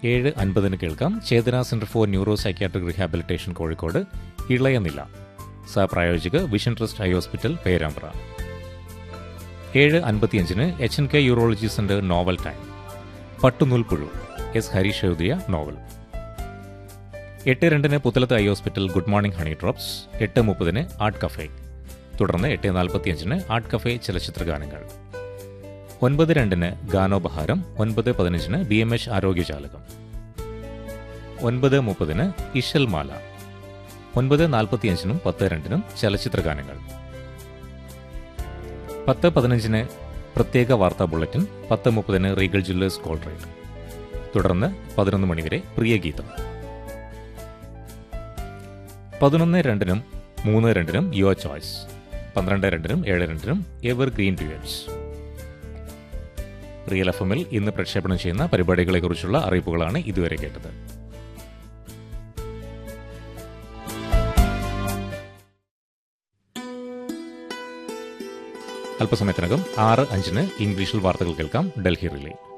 ഏഴ് അൻപതിന് കേൾക്കാം Chethana centre for neuro psychiatric rehabilitation Kozhikode ഇളയനില സഹപ്രായോജക vision trust eye hospital Perambra ഏഴ് അൻപത്തിയഞ്ചിന് H N K urology centre novel time പട്ടുനൂൽപ്പുഴു എസ് ഹരീഷ് എഴുതിയ നോവൽ എട്ട് രണ്ടിന് Puthalath eye hospital good morning honey drops എട്ട് മുപ്പതിന് ആർട്ട് കഫേ തുടർന്ന് എട്ട് നാൽപ്പത്തിയഞ്ചിന് ആർട്ട് കഫേ ചലച്ചിത്ര ഗാനങ്ങൾ ഒൻപത് രണ്ടിന് ഗാനോപഹാരം ഒൻപത് പതിനഞ്ചിന് ബി എം എച്ച് ആരോഗ്യജാലകം ഒൻപത് മുപ്പതിന് ഇഷൽമാല ഒൻപത് നാൽപ്പത്തിയഞ്ചിനും പത്ത് രണ്ടിനും ചലച്ചിത്ര ഗാനങ്ങൾ പത്ത് പതിനഞ്ചിന് പ്രത്യേക വാർത്താ ബുള്ളറ്റിൻ പത്ത് മുപ്പതിന് റീഗൽ ജില്ലേഴ്സ് കോൾ റേറ്റ് തുടർന്ന് പതിനൊന്ന് മണിവരെ പ്രിയഗീതം പതിനൊന്ന് രണ്ടിനും മൂന്ന് രണ്ടിനും യുവർ ചോയ്സ് പന്ത്രണ്ട് രണ്ടിനും ഏഴ് രണ്ടിനും evergreen duets real F എമ്മിൽ ഇന്ന് പ്രക്ഷേപണം ചെയ്യുന്ന പരിപാടികളെക്കുറിച്ചുള്ള അറിയിപ്പുകളാണ് ഇതുവരെ കേട്ടത് അല്പസമയത്തിനകം ആറ് അഞ്ചിന് ഇംഗ്ലീഷിൽ വാർത്തകൾ കേൾക്കാം ഡൽഹി റിലേ